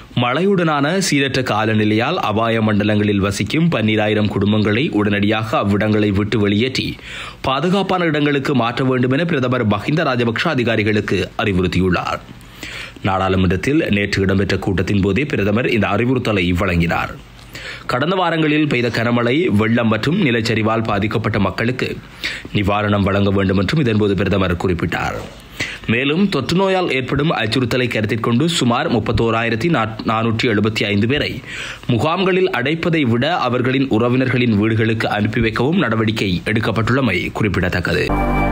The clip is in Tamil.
மழையுடனான சீரற்ற காலநிலையால் அபாய மண்டலங்களில் வசிக்கும் பன்னிராயிரம் குடும்பங்களை உடனடியாக அவ்விடங்களை விட்டு வெளியேற்றி பாதுகாப்பான இடங்களுக்கு மாற்ற வேண்டும் என பிரதமர் மஹிந்த ராஜபக்ஷ அதிகாரிகளுக்கு அறிவுறுத்தியுள்ளார் நாடாளுமன்றத்தில் நேற்று இடம்பெற்ற கூட்டத்தின் போதே பிரதமர் இந்த அறிவுறுத்தலை வழங்கினார் கடந்த வாரங்களில் பெய்த கனமழை வெள்ளம் மற்றும் நிலச்சரிவால் பாதிக்கப்பட்ட மக்களுக்கு நிவாரணம் வழங்க வேண்டும் என்றும் இதன்போது பிரதமர் குறிப்பிட்டார் மேலும் தொற்று நோயால் ஏற்படும் அச்சுறுத்தலை கருத்தில் கொண்டு சுமார் முப்பத்தோராயிரத்தி நானூற்றி எழுபத்தி ஐந்து பேரை முகாம்களில் அடைப்பதை விட அவர்களின் உறவினர்களின் வீடுகளுக்கு அனுப்பி வைக்கவும் நடவடிக்கை எடுக்கப்பட்டுள்ளமை குறிப்பிடத்தக்கது